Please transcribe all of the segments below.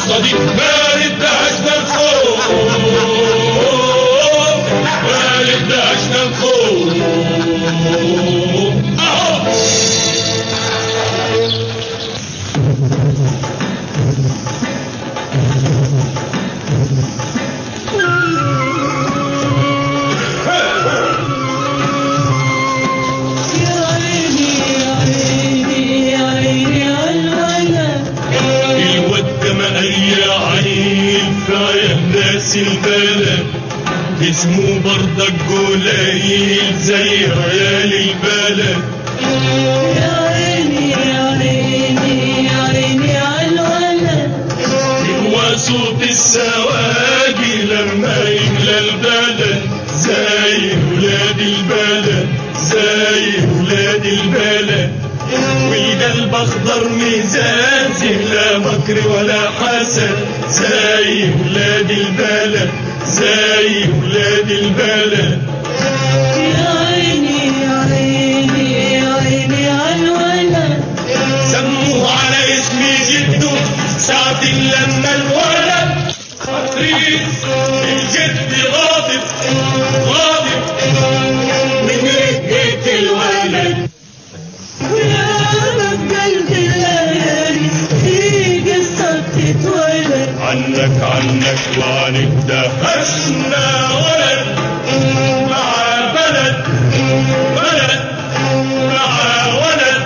اللحظة دي ما ندهشنا الخوف ما ندهشنا الخوف اهو يا عيني يا عيني يا عيني عالولد الود ما يا عين في عين ناس البلد اسمه برضك قليل زي عيال البلد يا عيني يا عيني يا عيني عالولد هو صوت السواقي لما يملى البلد زي ولاد البلد زي ولاد البلد والقلب اخضر مزازه لا مكر ولا حسد زي ولاد البلد زي ولاد البلد يا عيني يا عيني يا عيني عالولد سموه على اسم جده ساعة لما الولد خطير الجد غاضب غاضب من رقة الولد ويا بقلب الليالي في قصة تتولد عنك عنك وعنك دهشنا ولد مع بلد بلد مع ولد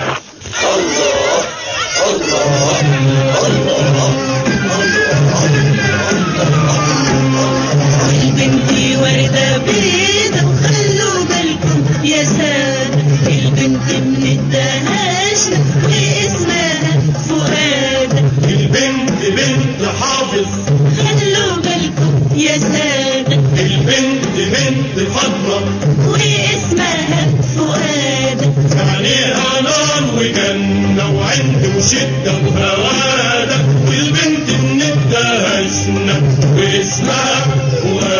البنت وردة بيضة وخلوا بالكم يا سادة البنت من الدهاشة واسمها فؤاد البنت بنت حافظ خلوا بالكم يا سادة البنت بنت فاطمة واسمها فؤاد عليها نار وجنة وعند وشدة وهوادة والبنت من الدهشنا واسمها فؤاد